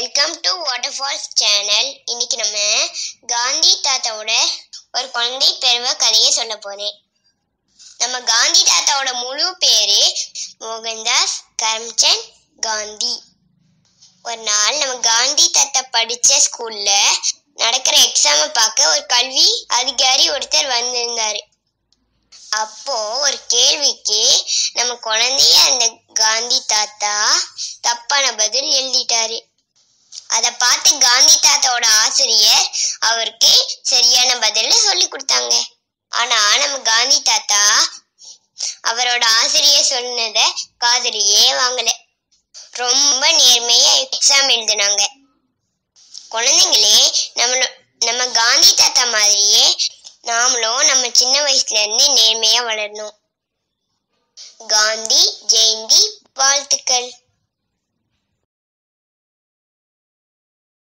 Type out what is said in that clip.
welcome to water falls channel இன்னைக்கு நம்ம காந்தி தாத்தாவோட ஒரு குழந்தை பருவ கதையை சொல்ல போறேன் நம்ம காந்தி தாத்தாவோட முழு பேரு மோகன்தாஸ் கரம்சந்த் காந்தி ஒரு நாள் நம்ம காந்தி தாத்தா படிச்ச ஸ்கூல்ல நடக்கிற எக்ஸாமை பார்க்க ஒரு கல்வி அதிகாரி ஒருத்தர் வந்திருந்தாரு அப்போ ஒரு கேள்விக்கு நம்ம குழந்தைய அந்த காந்தி தாத்தா தப்பான பதில் எழுதிட்டாரு அத பார்த்து காந்தி தாத்தாவோட ஆசிரியர் அவருக்கு சரியான பதில சொல்லி கொடுத்தாங்க ஆனா நம்ம காந்தி தாத்தா அவரோட ஆசிரியர் சொன்னத காதுலயே வாங்கல ரொம்ப நேர்மையா எக்ஸாம் எழுதினாங்க குழந்தைங்களே நம்மள நம்ம காந்தி தாத்தா மாதிரியே நாமளும் நம்ம சின்ன வயசுல இருந்து நேர்மையா வளரணும் காந்தி ஜெயந்தி வாழ்த்துக்கள்